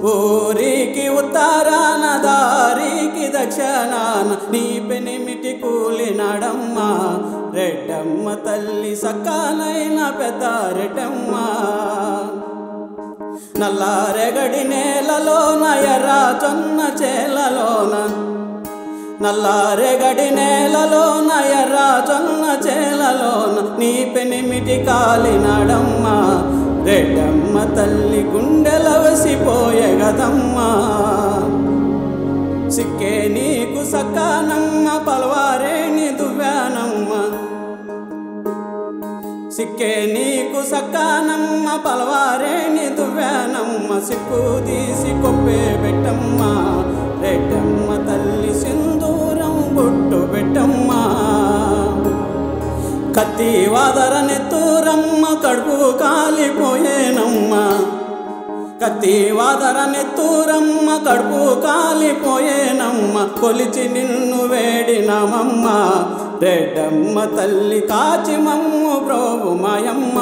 ఊరికి ఉత్తరాన దారికి దక్షిణాన నీ పెనిమిటి కూలినాడమ్మ రెడ్డమ్మ తల్లి సక్కానైన పెద్ద రెడ్డమ్మ నల్లారెగడి నేలలోన ఎర్ర జొన్న చేలలోన నల్లారెగడి నేలలోన ఎర్ర జొన్న చేలలోన నీ పెనిమిటి కాలినాడమ్మ రెడ్డమ్మ తల్లి గుండెల వసిపోయే గదమ్మా సిక్కే నీకు సక్కానమ్మ పలవారేణి దువ్వానమ్మ సిక్కే నీకు సక్కానమ్మ పలవారేణి దువ్వానమ్మ సిక్కు తీసి కొప్పే పెట్టమ్మ రెడ్డమ్మ తల్లి సింధూరం బొట్టు పెట్టమ్మ కత్తి వాదర నెత్తూరమ్మ కడుపు కాలిపోయేనమ్మ కత్తి వాదర నెత్తూరమ్మ కడుపు కాలిపోయేనమ్మ కొలిచి నిన్ను వేడినమమ్మ రెడ్డమ్మ తల్లి కాచి మమ్ము ప్రోభు మాయమ్మ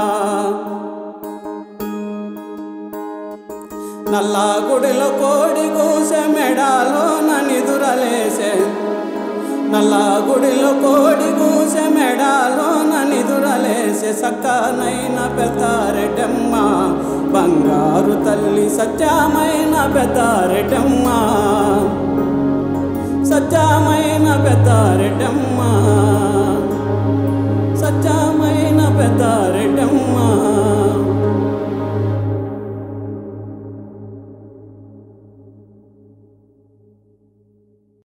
నల్లా గుడిలో కోడి కూసే మెడాలోన నిదురలేసే నల్లా గుడిలో కోడి కూసే మెడాలోన నిదురలేసే సక్కనైన పెద్దారెడ్డమ్మ బంగారు తల్లి సత్యమైన పెద్దారెడ్డమ్మ సత్యమైన పెద్దారెడ్డమ్మ సత్యమైన పెద్దారెడ్డమ్మ